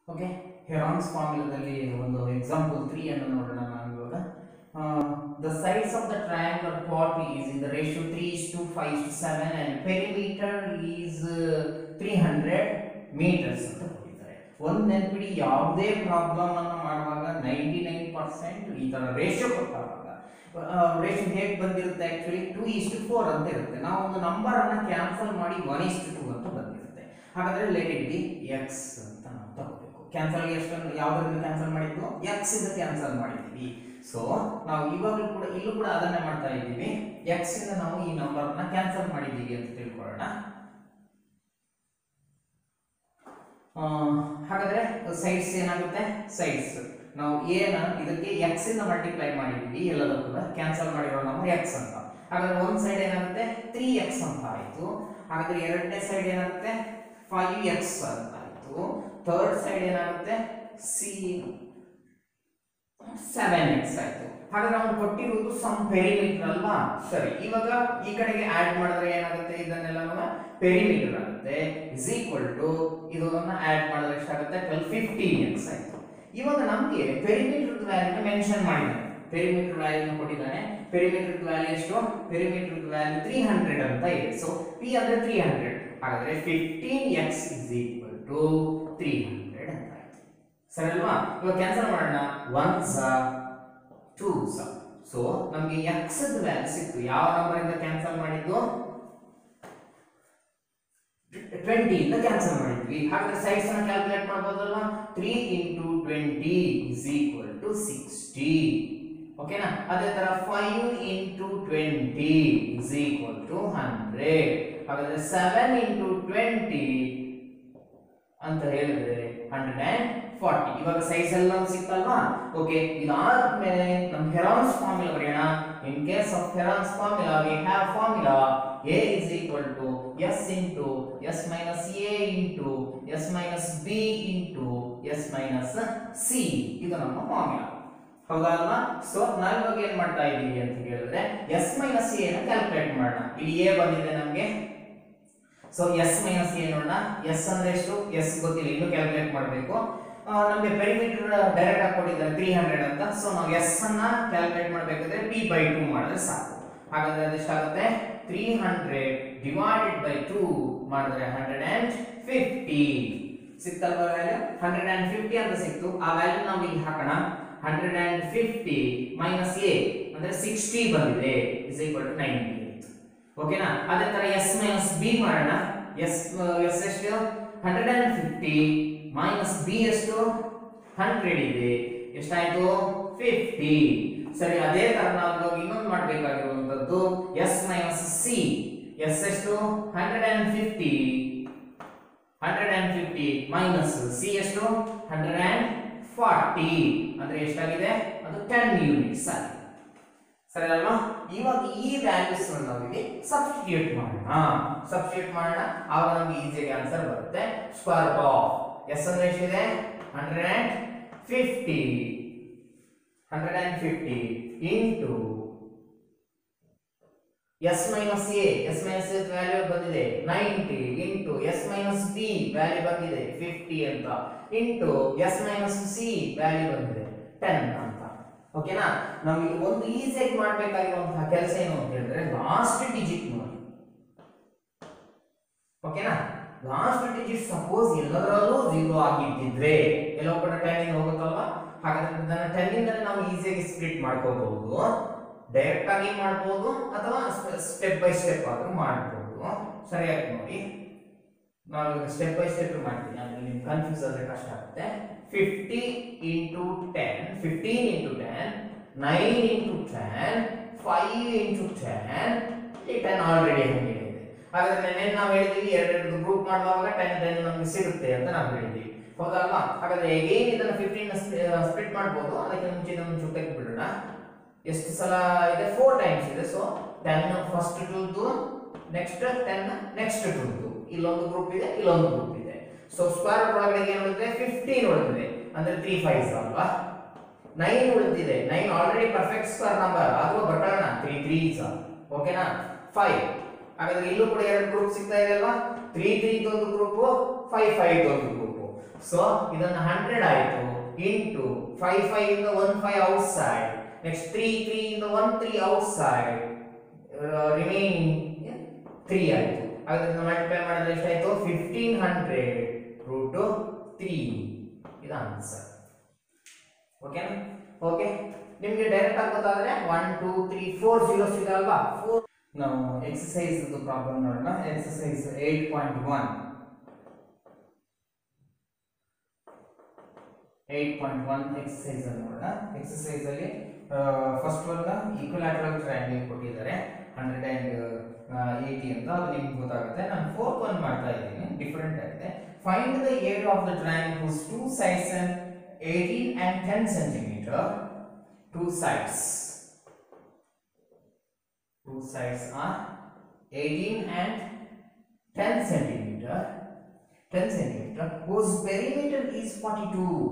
okay Heron's ಫಾರ್ಮುಲಾದಲ್ಲಿ ಒಂದು example three ಅನ್ನು ನೋಡೋಣ ನಾವು ಇವಾಗ the sides of the triangle part is in the ratio three is to five to seven and perimeter is three hundred meters ಅಂತ ಕೊಟ್ಟಿದ್ದಾರೆ ಒಂದು ನೆನಪಿಡಿ ಯಾವುದೇ ಪ್ರಾಬ್ಲಮ್ ಅನ್ನು ಮಾಡುವಾಗ ನೈಂಟಿ ನೈನ್ ಪರ್ಸೆಂಟ್ ಈ ತರ ರೇಷಿಯೋ ಕೊಟ್ಟಾಗ ರೇಷಿಯೋ ಹೇಗೆ ಬಂದಿರುತ್ತೆ ಆಕ್ಚುಲಿ ಟೂ ಇಷ್ಟು ಫೋರ್ ಅಂತ ಇರುತ್ತೆ ನಾವು ಒಂದು ನಂಬರ್ ಅನ್ನ ಕ್ಯಾನ್ಸಲ್ ಮಾಡಿ ಒನ್ ಇಷ್ಟು ಟೂ ಅಂತ ಬಂದಿರುತ್ತೆ ಹಾಗಾದ್ರೆ ಲೆಟ್ ಇಟ್ ಬಿ ಎಕ್ಸ್ ಅಂತ ನಾವು ತಗೋಬೇಕು ಕ್ಯಾನ್ಸಲ್ ಎಷ್ಟು ಯಾವ್ದ್ರಿಂದ ಕ್ಯಾನ್ಸಲ್ ಮಾಡಿದ್ವು ಎಕ್ಸ್ ಇಂದ ಕ್ಯಾನ್ಸಲ್ ಮಾಡಿದ್ವಿ ಸೊ ನಾವು ಇವಾಗಲೂ ಕೂಡ ಇಲ್ಲೂ ಕೂಡ ಅದನ್ನೇ ಮಾಡ್ತಾ ಇದ್ದೀವಿ ಎಕ್ಸ್ ಇಂದ ನಾವು ಈ ನಂಬರ್ ನ ಕ್ಯಾನ್ಸಲ್ ಮಾಡಿದ್ದೀವಿ ಅಂತ ತಿಳ್ಕೊಳ್ಳೋಣ ಆ, ಹಾಗಾದ್ರೆ ಸೈಡ್ಸ್ ಏನಾಗುತ್ತೆ ಸೈಡ್ಸ್ ನಾವು ಏನ ಇದಕ್ಕೆ ಎಕ್ಸ್ ಇಂದ ಮಲ್ಟಿಪ್ಲೈ ಮಾಡಿದ್ವಿ ಎಲ್ಲದಕ್ಕೂ ಕೂಡ ಕ್ಯಾನ್ಸಲ್ ಮಾಡಿರೋ ನಂಬರ್ ಎಕ್ಸ್ ಅಂತ ಹಾಗಾದ್ರೆ ಒಂದ್ ಸೈಡ್ ಏನಾಗುತ್ತೆ ತ್ರೀ ಎಕ್ಸ್ ಅಂತ ಆಯ್ತು ಹಾಗಾದ್ರೆ ಎರಡನೇ ಸೈಡ್ ಏನಾಗುತ್ತೆ ಫೈವ್ ಎಕ್ಸ್ ಅಂತ ಆಯ್ತು ಥರ್ಡ್ ಸೈಡ್ ಏನಾಗುತ್ತೆ ಸಿ ಸೆವೆನ್ ಎಕ್ಸ್ ಆಯ್ತು ಹಾಗಾದ್ರೆ ಅವ್ನು ಕೊಟ್ಟಿರುವುದು ಸಮ್ ಪೆರಿಮೀಟರ್ ಅಲ್ವಾ ಸರಿ ಇವಾಗ ಈ ಕಡೆಗೆ ಆಡ್ ಮಾಡಿದ್ರೆ ಏನಾಗುತ್ತೆ ಇದನ್ನೆಲ್ಲ ಪೆರಿಮೀಟರ್ ಆಗುತ್ತೆ ಇಸ್ ಈಕ್ವಲ್ ಟು ಇದನ್ನ ಆಡ್ ಮಾಡಿದ್ರೆ ಎಷ್ಟಾಗುತ್ತೆ ಟ್ವೆಲ್ ಫಿಫ್ಟೀನ್ ಎಕ್ಸ್ ಆಯ್ತು ಇವಾಗ ನಮಗೆ ಪೆರಿಮೀಟರ್ ವ್ಯಾಲ್ಯೂ ಮೆನ್ಷನ್ ಮಾಡಿದ್ದಾನೆ ಪೆರಿಮೀಟರ್ ವ್ಯಾಲ್ಯೂ ಕೊಟ್ಟಿದ್ದಾನೆ ಪೆರಿಮೀಟರ್ ವ್ಯಾಲ್ಯೂ ಎಷ್ಟು ಪೆರಿಮೀಟರ್ ವ್ಯಾಲ್ಯೂ ತ್ರೀ ಹಂಡ್ರೆಡ್ ಅಂತ ಇದೆ ಸೊ ಪಿ ಅಂದ್ರೆ ತ್ರೀ ಹಂಡ್ರೆಡ್ ಹಾಗಾದ್ರೆ fifteen x is equal to three hundred ಅಂತ ಆಯ್ತು ಸರಿ ಅಲ್ವಾ ಇವಾಗ ಕ್ಯಾನ್ಸಲ್ ಮಾಡೋಣ ಒನ್ ಸ ಟೂ ಸ ಸೊ ನಮಗೆ ಎಕ್ಸ್ ವ್ಯಾಲ್ಯೂ ಸಿಕ್ತು ಯಾವ ನಂಬರ್ ಇಂದ ಕ್ಯಾನ್ಸಲ್ ಮಾಡಿದ್ದು ಟ್ವೆಂಟಿ ಇಂದ ಕ್ಯಾನ್ಸಲ್ ಮಾಡಿದ್ವಿ ಹಾಗಾದ್ರೆ ಸೈಡ್ಸ್ ಅನ್ನ ಕ್ಯಾಲ್ಕುಲೇಟ್ ಮಾಡ್ಬೋದಲ್ವಾ three into twenty is equal to sixty ಓಕೆನಾ ಅದೇ ತರ five into twenty is equal to hundred ಹಾಗಾದ್ರೆ ಸೆವೆನ್ ಇಂಟು ಟ್ವೆಂಟಿ ಅಂತ ಹೇಳಿದ್ರೆ ಹಂಡ್ರೆಡ್ ಅಂಡ್ ಫಾರ್ಟಿ ಇವಾಗ ಸೈಜ್ ಎಲ್ಲ ಸಿಕ್ತಲ್ವಾ ಓಕೆ ಇದಾದ್ಮೇಲೆ ನಮ್ ಹೆರಾನ್ಸ್ ಫಾರ್ಮುಲಾ ಬರೆಯೋಣ in case of Heron's formula we have formula a is equal to s into s minus a into s minus b into s minus c ಇದು ನಮ್ಮ formula ಹೌದಾ ಅಲ್ವಾ ಸೊ ನಾವು ಇವಾಗ ಏನ್ ಮಾಡ್ತಾ ಇದ್ದೀವಿ ಅಂತ ಹೇಳಿದ್ರೆ ಎಸ್ ಮೈನಸ್ ಎ ನ ಕ್ಯಾಲ್ಕುಲೇಟ್ ಮಾಡೋಣ ಇಲ್ಲಿ ಎ ಬಂದಿದೆ ನಮಗೆ ಸೊ ಎಸ್ ಮೈನಸ್ ಎ ನೋಡೋಣ ಎಸ್ ಅಂದ್ರೆ ಎಷ್ಟು ಎಸ್ ಗೊತ್ತಿಲ್ಲ ಇನ್ನು ಕ್ಯಾಲ್ಕುಲೇಟ್ ಮಾಡಬೇಕು ನಮಗೆ ಪೆರಿಮೀಟರ್ ಡೈರೆಕ್ಟ್ ಆಗಿ ಕೊಟ್ಟಿದ್ದಾರೆ ತ್ರೀ ಹಂಡ್ರೆಡ್ ಅಂತ ಸೊ ನಾವು ಎಸ್ ಅನ್ನ ಕ್ಯಾಲ್ಕುಲೇಟ್ ಮಾಡಬೇಕಾದ್ರೆ ಪಿ ಬೈ ಟೂ ಮಾಡಿದ್ರೆ ಸಾಕು ಹಾಗಾದ್ರೆ ಅದೆಷ್ಟಾಗುತ್ತೆ three hundred divided by two ಮಾಡಿದ್ರೆ ಹಂಡ್ರೆಡ್ ಅಂಡ್ ಫಿಫ್ಟಿ ಸಿಕ್ತಲ್ವಾ ವ್ಯಾಲ್ಯೂ ಹಂಡ್ರೆಡ್ ಅಂಡ್ ಫಿಫ್ಟಿ ಅಂತ ಸಿಕ್ತು ಆ ವ್ಯಾಲ್ಯೂ ನಾವು ಇಲ್ಲಿ ಹಾಕೋಣ hundred and fifty minus A ಅಂದ್ರೆ ಸಿಕ್ಸ್ಟಿ ಬಂದಿದೆ ಇಸ್ ಈಕ್ವಲ್ ಟು ನೈಂಟಿ ಓಕೆನಾ ಅದೇ ತರ ಎಸ್ ಮೈನಸ್ ಬಿ ಮಾಡೋಣ ಎಸ್ ಎಸ್ ಎಷ್ಟು hundred and fifty minus B ಎಷ್ಟು ಹಂಡ್ರೆಡ್ ಇದೆ ಎಷ್ಟಾಯ್ತು ಫಿಫ್ಟಿ ಸರಿ ಅದೇ ತರ ನಾವು ಇವಾಗ ಇನ್ನೊಂದು ಮಾಡಬೇಕಾಗಿರುವಂತದ್ದು ಎಸ್ ಮೈನಸ್ ಸಿ ಎಸ್ ಎಷ್ಟು hundred and fifty hundred and fifty minus C ಎಷ್ಟು ಹಂಡ್ರೆಡ್ ಅಂಡ್ ಫಾರ್ಟಿ ಅಂದ್ರೆ ಎಷ್ಟಾಗಿದೆ ಅದು ಟೆನ್ ಯೂನಿಟ್ಸ್ ಆಗಿದೆ ಸರಿ ಅಲ್ವಾ ಇವಾಗ ಈ ವ್ಯಾಲ್ಯೂಸ್ ನಾವು ಇಲ್ಲಿ ಸಬ್ಸ್ಟಿಟ್ಯೂಟ್ ಮಾಡೋಣ ಸಬ್ಸ್ಟಿಟ್ಯೂಟ್ ಮಾಡೋಣ ಆವಾಗ ನಮ್ಗೆ ಈಸಿಯಾಗಿ ಆನ್ಸರ್ ಬರುತ್ತೆ ಸ್ಕ್ವೇರ್ ಆಫ್ ಎಸ್ ಅಂದ್ರೆ ಎಷ್ಟಿದೆ hundred and fifty hundred and fifty into S minus A S minus A value ಬಂದಿದೆ ninety into S minus B value ಬಂದಿದೆ ಫಿಫ್ಟಿ ಅಂತ into S minus C value ಬಂದಿದೆ ಟೆನ್ ಅಂತ ಓಕೆನಾ ನಮಗೆ ಒಂದು ಈಸಿಯಾಗಿ ಮಾಡಬೇಕಾಗಿರುವಂತಹ ಕೆಲಸ ಏನು ಅಂತ ಹೇಳಿದ್ರೆ ಲಾಸ್ಟ್ ಡಿಜಿಟ್ ನೋಡಿ ಓಕೆನಾ ಲಾಸ್ಟ್ ಡಿಜಿಟ್ ಸಪೋಸ್ ಎಲ್ಲದರಲ್ಲೂ ಜೀರೋ ಆಗಿದ್ದಿದ್ರೆ ಎಲ್ಲೋ ಕೂಡ ಟೆನ್ ಇಂದ ಹೋಗುತ್ತಲ್ವಾ ಹಾಗಾದ್ರೆ ಇದನ್ನ ಟೆನ್ ಇಂದ ನಾವು ಈಸಿಯಾಗಿ ಸ್ಪ್ಲಿಟ್ ಮಾಡ್ಕೋಬಹುದು ಡೈರೆಕ್ಟ್ ಆಗಿ ಮಾಡ್ಬೋದು ಅಥವಾ ಸ್ಟೆಪ್ ಬೈ ಸ್ಟೆಪ್ ಆದ್ರೂ ಮಾಡ್ಬೋದು ಸರಿಯಾಗಿ ನೋಡಿ ನಾವು ಸ್ಟೆಪ್ ಬೈ ಸ್ಟೆಪ್ ಮಾಡ್ತೀನಿ ಅಂದ್ರೆ ನಿಮ್ಗೆ ಕನ್ಫ್ಯೂಸ್ ಆದ್ರೆ ಕಷ್ಟ ಆಗುತ್ತೆ fifty into ten fifteen into ten nine into ten five into ten ಈ ಟೆನ್ ಆಲ್ರೆಡಿ ಹಂಗೆ ಇದೆ ಹಾಗಾದ್ರೆ ನೆನ್ನೆ ನಾವು ಹೇಳಿದ್ವಿ ಎರಡೆರಡು ಗ್ರೂಪ್ ಮಾಡುವಾಗ ಟೆನ್ ಟೆನ್ ನಮ್ಗೆ ಸಿಗುತ್ತೆ ಅಂತ ನಾವು ಹೇಳಿದ್ವಿ ಹೌದಲ್ವಾ ಹಾಗಾದ್ರೆ ಹೇಗೇನು ಇದನ್ನ ಫಿಫ್ಟೀನ್ ಸ್ಪ್ಲಿಟ್ ಮಾಡ್ಬೋದು ಅದಕ್ಕೆ ಮುಂಚೆ ನಮ್ಮ ಚುಟ್ಟಕ್ಕೆ ಬಿಡೋಣ ಎಷ್ಟು ಸಲ ಇದೆ ಫೋರ್ ಟೈಮ್ಸ್ ಇದೆ ಸೊ ಟೆನ್ ಫಸ್ಟ್ ಟೂಲ್ದು ನೆಕ್ಸ್ಟ್ ಟೆನ್ ನೆಕ್ಸ್ಟ್ ಟೂಲ್ದು ಇಲ್ಲೊಂದು ಗ್ರೂಪ್ ಇದೆ ಇಲ್ಲೊಂದು ಗ್ರೂಪ್ ಇದೆ ಸೊ ಸ್ಕ್ವೇರ್ ಒಳಗಡೆ ಏನು ಉಳಿದಿದೆ ಫಿಫ್ಟೀನ್ ಉಳಿದಿದೆ ಅಂದ್ರೆ ತ್ರೀ ಫೈವ್ ಅಲ್ವಾ ನೈನ್ ಉಳಿದಿದೆ nine already perfect square number ಆದ್ರೂ ಬರ್ಕೊಳ್ಳೋಣ ತ್ರೀ ತ್ರೀ ಓಕೆನಾ ಫೈವ್ ಹಾಗಾದ್ರೆ ಇಲ್ಲೂ ಕೂಡ ಎರಡು ಗ್ರೂಪ್ ಸಿಗ್ತಾ ಇದೆ ಅಲ್ವಾ ತ್ರೀ ತ್ರೀ ಒಂದು ಗ್ರೂಪ್ ಫೈವ್ ಫೈವ್ ಒಂದು ಗ್ರೂಪ್ ಸೊ ಇದನ್ನ ಹಂಡ್ರೆಡ್ ಆಯ್ತು ಇಂಟು ಫೈವ್ ಫೈವ್ ಇಂದ one five outside next three three ಇಂದ one three outside remaining three ಆಯ್ತು ಅದರಿಂದ ಮಲ್ಟಿಪ್ಲೈ ಮಾಡಿದ್ರೆ ಎಷ್ಟಾಯ್ತು ಫಿಫ್ಟೀನ್ ಹಂಡ್ರೆಡ್ ರೂಟ್ ತ್ರೀ ಇದು ಆನ್ಸರ್ ಓಕೆನಾ ಓಕೆ ನಿಮಗೆ ಡೈರೆಕ್ಟ್ ಆಗಿ ಗೊತ್ತಾದ್ರೆ one two three four zeros ಇದೆ ಅಲ್ವಾ ಫೋರ್ ನಾವು ಎಕ್ಸಸೈಸ್ ಪ್ರಾಬ್ಲಮ್ ನೋಡೋಣ exercise eight point one eight point one exercise ಅಲ್ಲಿ ನೋಡೋಣ ಎಕ್ಸಸೈಸ್ ಅಲ್ಲಿ ಫಸ್ಟ್ ಒನ್ ಈಕ್ವಲಾಟ್ರಲ್ ಟ್ರಯಾಂಗಲ್ ಕೊಟ್ಟಿದ್ದಾರೆ ಹಂಡ್ರೆಡ್ ಅಂಡ್ ಏಯ್ಟಿ ಅಂತ ಅದು ನಿಮ್ಗೆ ಗೊತ್ತಾಗುತ್ತೆ ನಾನು ಫೋರ್ತ್ ಒನ್ ಮಾಡ್ತಾ ಇದ್ದೀನಿ ಡಿಫ್ರೆಂಟ್ ಆಗಿದೆ find the area of the triangle whose two sides and 18 and 10 centimeter two sides two sides are 18 and 10 centimeter 10 centimeter whose perimeter is 42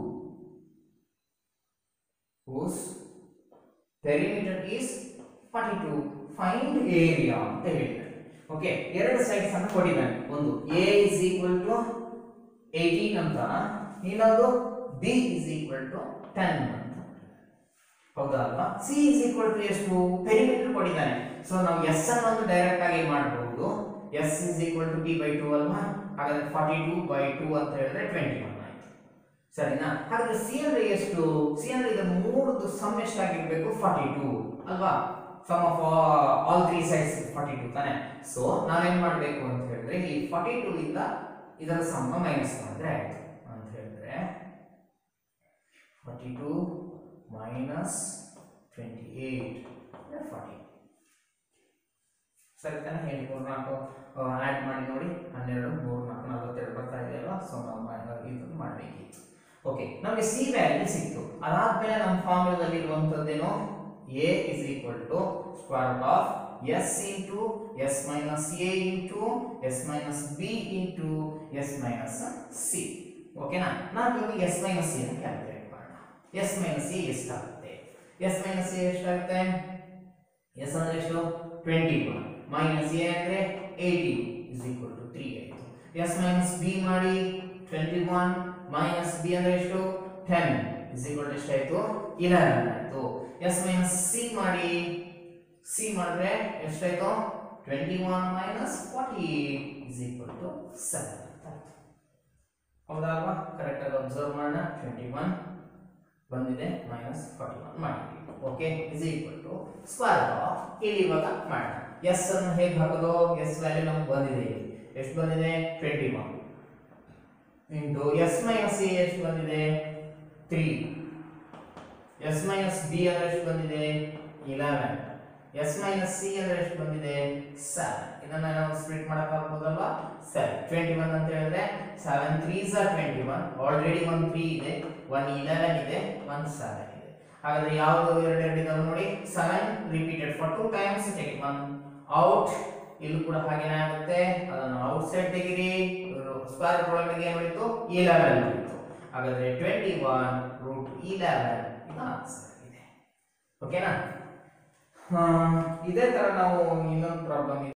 whose perimeter is 42 find area ಅಂತ ಹೇಳಿದ್ದಾರೆ okay ಎರಡು sides ಅನ್ನು ಕೊಟ್ಟಿದ್ದಾನೆ ಒಂದು a is equal to 18 ಅಂತ ಇನ್ನೊಂದು b is equal to 10 ಅಂತ ಹೌದಾ ಅಲ್ವಾ ಸಿ ಇಸ್ ಈಕ್ವಲ್ ಟು ಎಷ್ಟು ಪೆರಿಮೀಟರ್ ಕೊಟ್ಟಿದ್ದಾನೆ ಸೊ ನಾವು ಎಸ್ ಅನ್ನು ಒಂದು ಡೈರೆಕ್ಟ್ ಆಗಿ ಮಾಡಬಹುದು S is equal to B by two ಅಲ್ವಾ ಹಾಗಾದ್ರೆ ಫಾರ್ಟಿ ಟೂ ಬೈ ಟೂ ಅಂತ ಹೇಳಿದ್ರೆ ಟ್ವೆಂಟಿ ಒನ್ ಆಯ್ತು ಸರಿನಾ ಹಾಗಾದ್ರೆ ಸಿ ಅಂದ್ರೆ ಎಷ್ಟು ಸಿ ಅಂದ್ರೆ ಇದು ಮೂರದ್ದು ಸಮ್ ಎಷ್ಟಾಗಿರ್ಬೇಕು ಫಾರ್ಟಿ ಟೂ ಅಲ್ವಾ sum of all three sides forty two ತಾನೆ ಸೊ ನಾವೇನ್ ಮಾಡಬೇಕು ಅಂತ ಹೇಳಿದ್ರೆ ಈ ಫಾರ್ಟಿ ಟೂ ಇಂದ ಇದರ ಸಮ ಮೈನಸ್ ಮಾಡಿದ್ರೆ ಆಯ್ತು ಅಂತ ಹೇಳಿದ್ರೆ forty two minus twenty eight fourteen ಸರಿ ತಾನೆ ಹೇಳಿ ಮೂರು ನಾಲ್ಕು ಆ್ಯಡ್ ಮಾಡಿ ನೋಡಿ ಹನ್ನೆರಡು ಮೂರು ನಾಲ್ಕು ನಲವತ್ತೆರಡು ಬರ್ತಾ ಇದೆ ಅಲ್ವಾ ಸೊ ನಾವು ಮಾ- ಇದನ್ನು ಮಾಡಬೇಕಿತ್ತು ಓಕೆ ನಮಗೆ ಸಿ ವ್ಯಾಲ್ಯೂ ಸಿಕ್ತು ಅದಾದ್ಮೇಲೆ ನಮ್ಮ ಫಾರ್ಮುಲಾದಲ್ಲಿ ಇರುವಂಥದ್ದೇನು A is equal to square root of S into S minus A into S minus B into S minus C ಓಕೆನಾ ನಾನು ನಿಮಗೆ ಎಸ್ ಮೈನಸ್ ಸಿ ಅಂತ ಕ್ಯಾಲ್ಕುಲೇಟ್ ಮಾಡೋಣ ಎಸ್ ಮೈನಸ್ ಸಿ ಎಷ್ಟಾಗುತ್ತೆ ಎಸ್ ಮೈನಸ್ ಸಿ ಎಷ್ಟಾಗುತ್ತೆ ಎಸ್ ಅಂದ್ರೆ ಎಷ್ಟು twenty one minus A ಅಂದ್ರೆ eighteen is equal to three ಆಯಿತು ಎಸ್ ಮೈನಸ್ ಬಿ ಮಾಡಿ ಟ್ವೆಂಟಿ ಒನ್ ಮೈನಸ್ ಬಿ ಅಂದ್ರೆ ಎಷ್ಟು ಟೆನ್ ಇಸ್ ಈಕ್ವಲ್ ಟು ಎಷ್ಟಾಯ್ತು ಇಲೆವೆನ್ ಆಯಿತು ಎಸ್ ಮೈನಸ್ ಸಿ ಮಾಡಿ ಸಿ ಮಾಡಿದ್ರೆ ಎಷ್ಟಾಯ್ತು twenty one minus fourteen is equal to seven ಅಂತ ಆಯ್ತು ಹೌದಾ ಅಲ್ವಾ ಕರೆಕ್ಟ್ ಆಗಿ ಅಬ್ಸರ್ವ್ ಮಾಡೋಣ ಟ್ವೆಂಟಿ ಒನ್ ಬಂದಿದೆ ಮೈನಸ್ ಫಾರ್ಟಿ ಒನ್ ಮಾಡಿದ್ವಿ okay is equal to square of ಇಲ್ಲಿ ಇವಾಗ ಮಾಡೋಣ ಎಸ್ ಅನ್ನು ಹೇಗೆ ಹಾಕೋದು ಎಸ್ ವ್ಯಾಲ್ಯೂ ನಮ್ಗೆ ಬಂದಿದೆ ಇಲ್ಲಿ ಎಷ್ಟು ಬಂದಿದೆ twenty one into S minus A ಎಷ್ಟು ಬಂದಿದೆ ತ್ರೀ ಎಸ್ ಮೈನಸ್ ಬಿ ಅಂದ್ರೆ ಎಷ್ಟು ಬಂದಿದೆ ಇಲೆವೆನ್ ಎಸ್ ಮೈನಸ್ ಸಿ ಅಂದ್ರೆ ಎಷ್ಟು ಬಂದಿದೆ ಸೆವೆನ್ ಇದನ್ನ ನಾವು ಸ್ಪ್ಲಿಟ್ ಮಾಡಕ್ ಆಗ್ಬೋದಲ್ವಾ ಸರಿ ಟ್ವೆಂಟಿ ಒನ್ ಅಂತ ಹೇಳಿದ್ರೆ ಸೆವೆನ್ ತ್ರೀ ಝ twenty one already one three ಇದೆ ಒನ್ ಇಲೆವೆನ್ ಇದೆ ಒನ್ ಸೆವೆನ್ ಇದೆ ಹಾಗಾದ್ರೆ ಯಾವುದು ಎರಡು ಎರಡು ಇದಾವೆ ನೋಡಿ seven repeated for two times take one out ಇಲ್ಲೂ ಕೂಡ ಹಾಗೇನೆ ಆಗುತ್ತೆ ಅದನ್ನು ಔಟ್ ಸೈಡ್ ತೆಗಿರಿ ಸ್ಕ್ವೇರ್ ಒಳಗಡೆ ಏನು ಉಳಿತು ಇಲೆವೆನ್ ಉಳಿತು ಹಾಗಾದ್ರೆ ಟ್ವೆಂಟಿ ಒನ್ ರೂಟ್ ಇಲೆವೆನ್ ಇದು ಆನ್ಸರ್ ಇದೆ ಓಕೆನಾ ಇದೇ ತರ ನಾವು ಇನ್ನೊಂದು ಪ್ರಾಬ್ಲಮ್